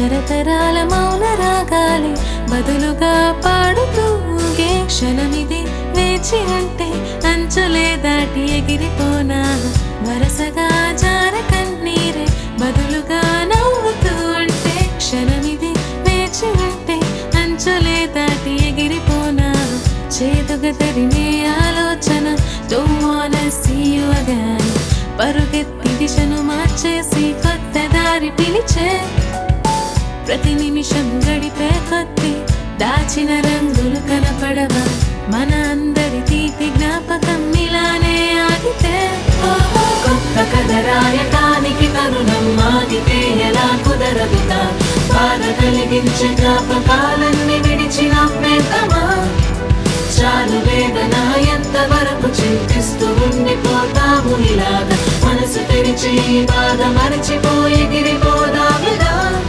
తరతరాల మౌన రాగాలి బదులుగా పాడుతూ ఊగే క్షణమిది వేచి అంటే అంచులే దాటి ఎగిరిపోనా వరసగా జార కన్నీరే బదులుగా నవ్వుతూ ఉంటే క్షణమిది వేచి ఉంటే అంచులే దాటి ఎగిరిపోనా చేదుగా తరిమే ఆలోచన Don't wanna see you again పరుగెత్తి దిశను మార్చేసి కొత్త దారి పిలిచే ప్రతి నిమిషం గడిపే కొద్ది దాచిన రంగులు కనపడవా మన అందరి తీపి జ్ఞాపకం ఇలానే ఆగితే ఓహో, కొత్త కథ రాయటానికి తరుణం ఆగితే ఎలా కుదరదుగా బాధ కలిగించే జ్ఞాపకాలన్నీ విడిచిన పెద్దమా చాలు వేదన ఎంత వరకు చింతిస్తూ ఉండిపోతాము ఇలాగా మనసు తెరిచి ఈ బాధ మరచిపోయి గిరిపోదామిగా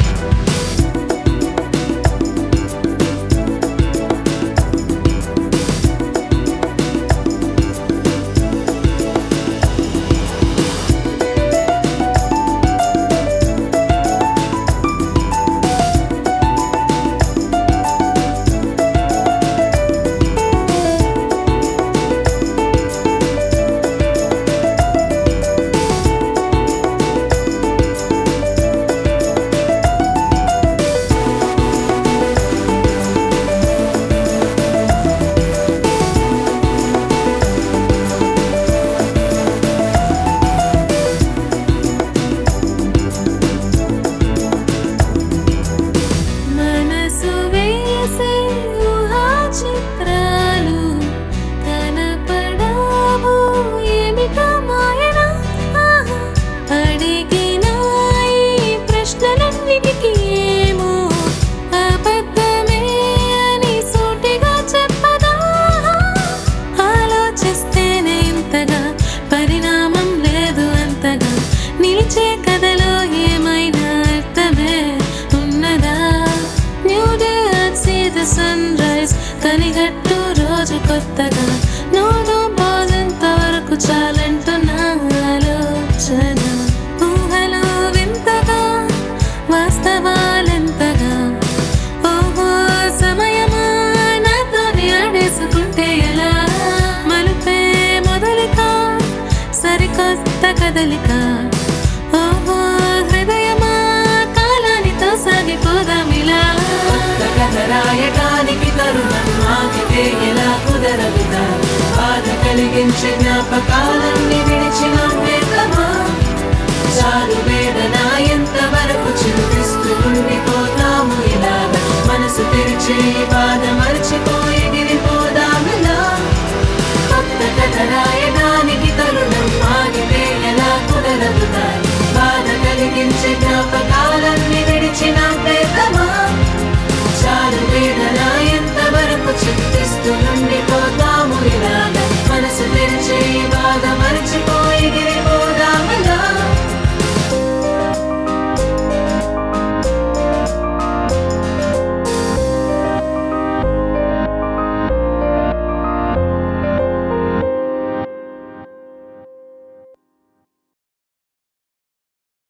మనసు వేసే ఊహా చిత్రాలు కనపడావు ఏమిటో మాయన ఆహా. అడిగిన ఈ ప్రశ్నలన్నిటికీ ఏమో అబద్ధమే అని సూటిగా చెప్పదా ఆలోచిస్తేనే ఇంతగా పరిణామం లేదు అంతగా నిలిచే కథలో ఏమైనా అర్థమే ఉన్నదా new day see the sunrise కనిగట్టు రోజు కొత్తగా నోడు బాజంత వరకు చాలంటున్నా ఆలోచన ఊహలు వింతగా వాస్తవాలెంతగా ఓహో సమయమా నాతోని ఆడేసుకుంటే ఎలా మలుపే మొదలిక సరికొత్త కదలిక ఓహో హృదయమా కాలానితో సాగిపోదామిలా కొత్త కథ రాయటానికి తరుణం ఆగితే ఎలా కుదరదుగా బాధ కలిగించే జ్ఞాపకాలన్నీ విడిచిన వేదమా చాలు వేదన ఎంత వరకు చింతిస్తూ ఉండిపోతాము ఇలాగ మనసు తెరిచి ఈ బాధ మర్చిపోయి గిరిపోదామిలా కొత్త కథ రాయడానికి తరుణం ఆగితే ఎలా కుదరదుగా బాధ కలిగించే జ్ఞాపక